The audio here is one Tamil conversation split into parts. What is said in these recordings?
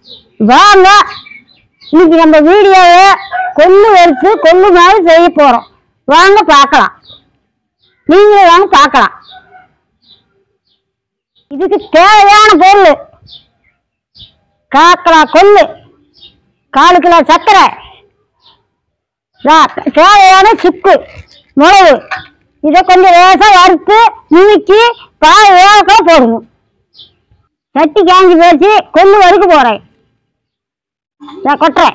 வாங்க இன்னைக்கு நம்ம வீடியோவை கொள்ளு வறுத்து கொள்ளு மாதிரி செய்ய போறோம் வாங்க பார்க்கலாம் நீங்களும் வாங்க பார்க்கலாம் இதுக்கு தேவையான பொருள் காக்கலா கொள்ளு காலு கிலோ சர்க்கரை ரா- தேவையான சுக்கு மிளகு இதை கொஞ்சம் லேசா வறுத்து நுணுக்கி பால் வேகக்க போடணும் சட்டி காஞ்சி போச்சு கொள்ளு வறுக்க போறேன் நான் கொட்டுறேன்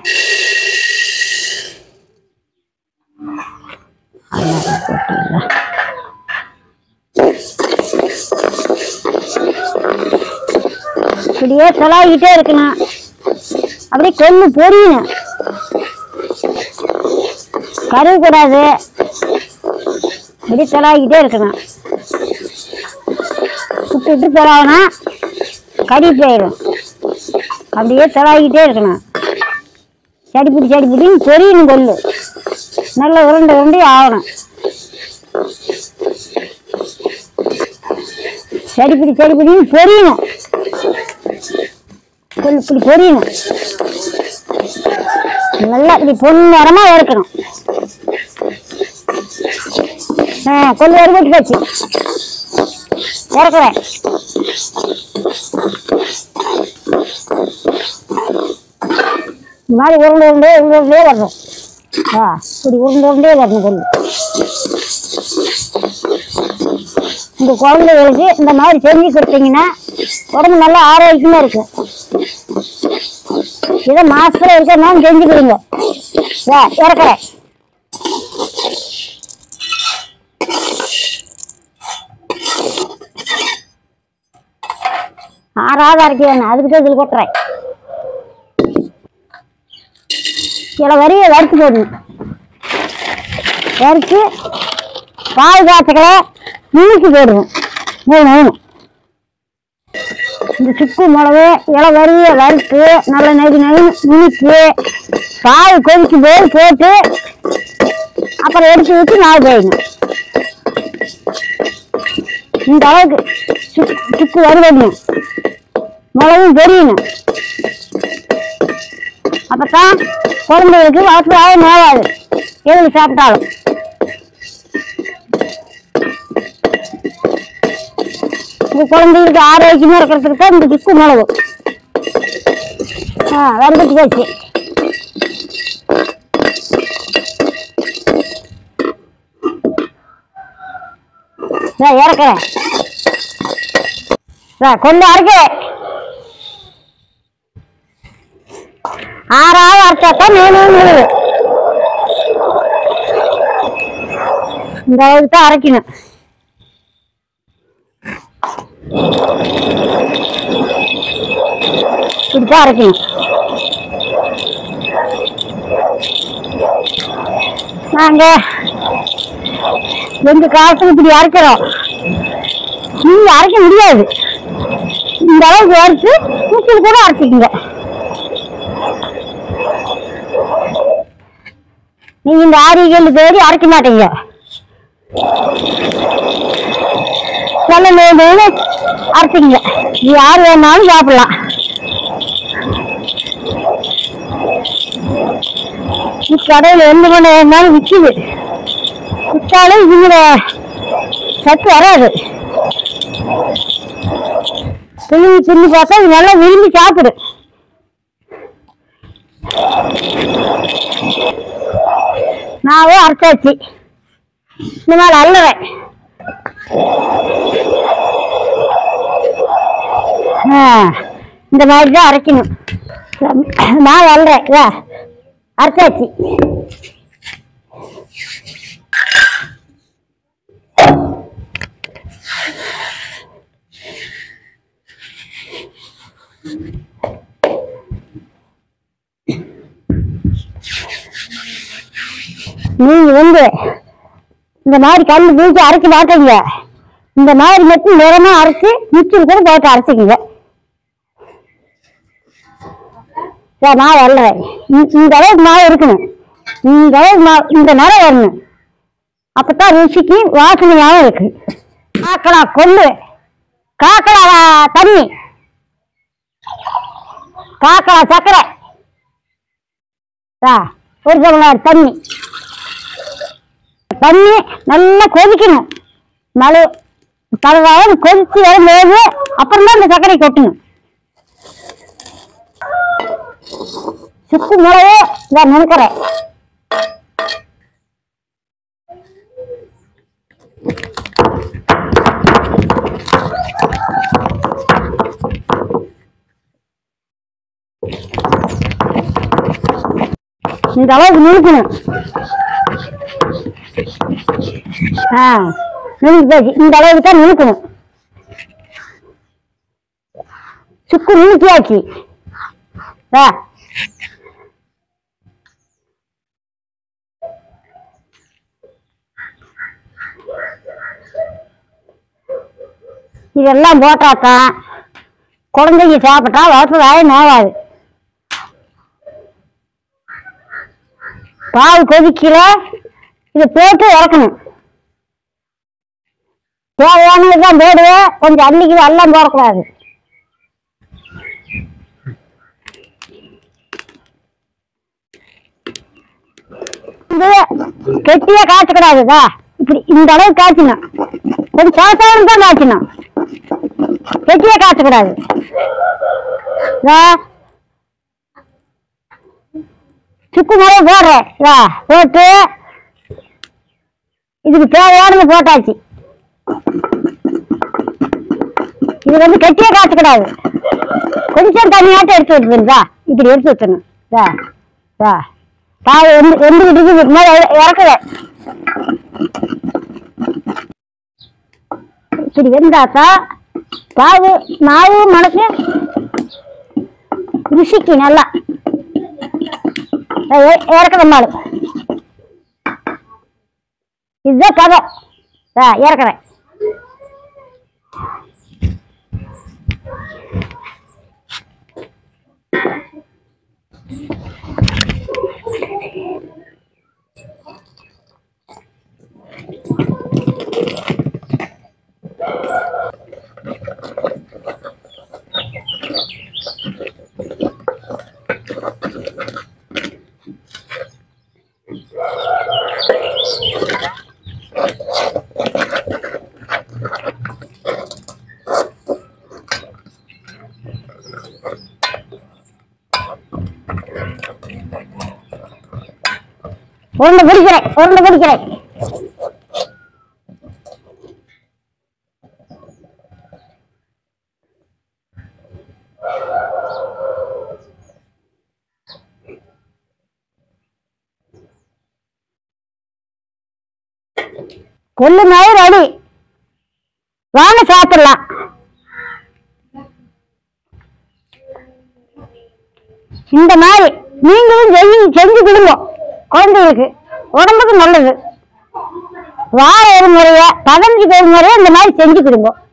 இப்படியே தொலாகிட்டே இருக்கணும் அப்படியே கொள்ளு பொரியணும் கருகக்கூடாது அப்படியே தொலாகிட்டே இருக்கணும் விட்டு விட்டு தொலாவினா கறி போயிடும் அப்படியே தொலாகிட்டே இருக்கணும் சடிப்பிடி சடிப்பிடின்னு பொரியணும் கொள்ளு நல்ல உருண்டை உருண்டை ஆகணும் சடிப்பிடி சடிப்பிடின்னு பொரியணும் கொள்ளு இப்படி பொரியணும் நல்லா இப்படி பொன்னிறமா வறுக்கணும் ஆ கொள்ளு வறுபட்டு போச்சு இறக்குறேன் இந்த மாதிரி உருண்டை உருண்டே உருண்டை உருண்டே வரணும் ஆ இப்படி உருண்டை உருண்டே வரணும் கொள்ளு இந்த குழந்தைகளுக்கு இந்த மாதிரி செஞ்சு கொடுத்தீங்கன்னா உடம்பு நல்லா ஆரோக்கியமா இருக்கும் இதை மாசத்துல இருக்கிறனாலும் செஞ்சு கொடுங்க வா, இறக்குறேன் ஆறாவது அரைக்க வேணும் அதுக்கு தான் இதில் கொட்டுறேன் சில வரியை வறுத்து போடணும் வறுத்து பால் காய்ச்சக்கலை நுணுக்கி போடுவோம் மூணு மூணு இந்த சுக்கு மிளகு இலை வரிய வறுத்து நல்ல நெகு நெகு நுணுக்கி பால் கொதிக்கும் போது போட்டு அப்புறம் எடுத்து வச்சு நாள் போயிடணும் இந்த அளவுக்கு சுக்கு சுக்கு வறுவடணும் மிளகும் பொரியணும் அப்பதான் குழந்தைகளுக்கு வளர்த்து மேவாது எதுக்கு சாப்பிட்டாலும் இந்த குழந்தைகளுக்கு ஆரோக்கியமா இருக்கிறதுக்கு தான் இந்த சுக்கு மிளகு ஆ வறுபட்டு போச்சு இதோ இறக்குறேன் இதோ கொண்டு அரைக்கிறேன் ஆறாவது அரைச்சாத்தான் மேலே விழுது இந்த அளவுக்கு தான் அரைக்கணும் இப்படித்தான் அரைக்கணும் நாங்க எங்க காலத்துல இப்படி அரைக்கிறோம் நீங்க அரைக்க முடியாது இந்த அளவுக்கு அரைச்சு மிக்சியில் கூட அரைச்சிக்கங்க நீங்க இந்த ஆரியங்கள் தேடி அரைக்க மாட்டீங்க நல்ல மேலும் அரைச்சிக்கங்க இது யார் வேணாலும் சாப்பிடலாம் கடையில் எந்த மணி வேணாலும் விற்குது விற்றாலும் இதுங்கிற சத்து வராது திரும்பி திரும்பி பார்த்தா இது நல்லா விரும்பி சாப்பிடு நாவே அரைச்சாச்சு இந்த மாதிரி அல்லறேன் ஆ, இந்த மாதிரி தான் அரைக்கணும் நான் அல்றேன் இதா, அரைச்சாச்சு நீங்க வந்து இந்த மாதிரி கல் தூக்கி அரைக்க மாட்டீங்க இந்த மாதிரி மட்டும் நிறமா அரைச்சு மிச்சம் கூட போட்டு அரைச்சிக்கங்க சரி, நான் வரலேன் இந்த அளவுக்கு மாவு இருக்கணும் இந்த அளவுக்கு மாவு இந்த நிறம் வரணும் அப்பதான் ருசிக்கு வாசனையாகவும் இருக்கு காக்கலா கொள்ளு காக்கலா தண்ணி காக்கா சக்கரை ஆ, ஒரு டம்ளர் தண்ணி தண்ணி நல்லா கொதிக்கணும் மழை தலைவாக கொதிச்சு வரும்போது அப்புறம் தான் இந்த சர்க்கரை கொட்டணும் சுக்கு மிளகு இதை நுணுக்கிறேன் இந்த அளவுக்கு நுணுக்கணும் ஆ நுணுக்கி போச்சு இந்த அளவுக்கு தான் நுணுக்கணும் சுக்கு நுணுக்கியாச்சு ஆ இதெல்லாம் போட்டாத்தான் குழந்தைங்க சாப்பிட்டா வளர்த்ததாய நோவாது பால் கொதிக்கல இதை போட்டு இறக்கணும் தேவையானது தான் போடுவேன் கொஞ்சம் அள்ளிக்கு எல்லாம் போடக்கூடாது இது கெட்டியா காய்ச்சக்கூடாதுதா இப்படி இந்த அளவு காய்ச்சணும் கொஞ்சம் சாசாரம் தான் காய்ச்சணும் கெட்டியா காய்ச்சக்கூடாது இதா. சுக்கு மிளகு போடுறேன் இதா, போட்டு இதுக்கு தேவையானது போட்டாச்சு இது வந்து கெட்டியா காய்ச்சக்கூடாது கொஞ்சம் தண்ணியாட்டம் எடுத்து விட்டுருந்தா இப்படி எடுத்து விட்டுணும் இதா இதா பால் எந்த எந்த வீட்டுக்கு மேலே இறக்குற இப்படி வெந்தாக்கா பாவு மாவு மணக்கு ருசிக்கு நல்லா இறக்குற மாடு இதுதான் கதை ஆ இறக்குறேன் உருண்டை பிடிக்கிறேன் உருண்டை பிடிக்கிறேன் கொல்லு மாதிரி ரெடி வாங்க சாப்பிடலாம் இந்த மாதிரி நீங்களும் செஞ்சு செஞ்சு கொடுங்க குழந்தைகளுக்கு உடம்புக்கு நல்லது வார ஒரு முறைய பதினஞ்சு பேர் முறைய இந்த மாதிரி செஞ்சு கொடுங்க